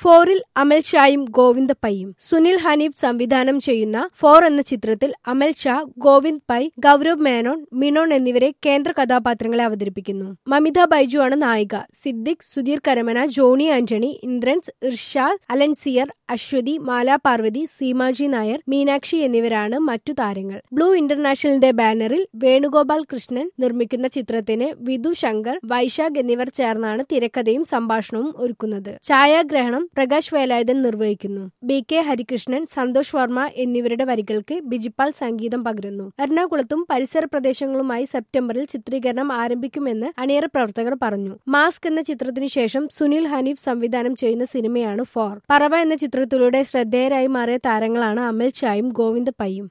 ഫോറിൽ അമൽ ഷായും ഗോവിന്ദ് പൈയും സുനിൽ ഹനീഫ് സംവിധാനം ചെയ്യുന്ന ഫോർ എന്ന ചിത്രത്തിൽ അമൽ ഷാ ഗോവിന്ദ് പൈ ഗൗരവ് മേനോൻ മിനോൺ എന്നിവരെ കേന്ദ്ര കഥാപാത്രങ്ങളെ അവതരിപ്പിക്കുന്നു മമിത ബൈജു ആണ് നായിക സിദ്ദിഖ് സുധീർ കരമന ജോണി ആന്റണി ഇന്ദ്രൻസ് ഇർഷാദ് അലൻസിയർ അശ്വതി മാല പാർവതി സീമാജി നായർ മീനാക്ഷി എന്നിവരാണ് മറ്റു താരങ്ങൾ ബ്ലൂ ഇന്റർനാഷണലിന്റെ ബാനറിൽ വേണുഗോപാൽ കൃഷ്ണൻ നിർമ്മിക്കുന്ന ചിത്രത്തിന് വിധു ശങ്കർ വൈശാഖ് എന്നിവർ ചേർന്നാണ് തിരക്കഥയും സംഭാഷണവും ഒരുക്കുന്നത് ഛായാഗ്രഹണം പ്രകാശ് വേലായുധൻ നിർവഹിക്കുന്നു ബി കെ ഹരികൃഷ്ണൻ സന്തോഷ് വർമ്മ എന്നിവരുടെ വരികൾക്ക് ബിജിപ്പാൽ സംഗീതം പകരുന്നു എറണാകുളത്തും പരിസര പ്രദേശങ്ങളുമായി സെപ്റ്റംബറിൽ ചിത്രീകരണം ആരംഭിക്കുമെന്ന് അണിയറ പ്രവർത്തകർ പറഞ്ഞു മാസ്ക് എന്ന ചിത്രത്തിനു ശേഷം സുനിൽ ഹനീഫ് സംവിധാനം ചെയ്യുന്ന സിനിമയാണ് ഫോർ പറവ എന്ന ചിത്രത്തിലൂടെ ശ്രദ്ധേയരായി മാറിയ താരങ്ങളാണ് അമൽ ഷായും ഗോവിന്ദ് പയ്യും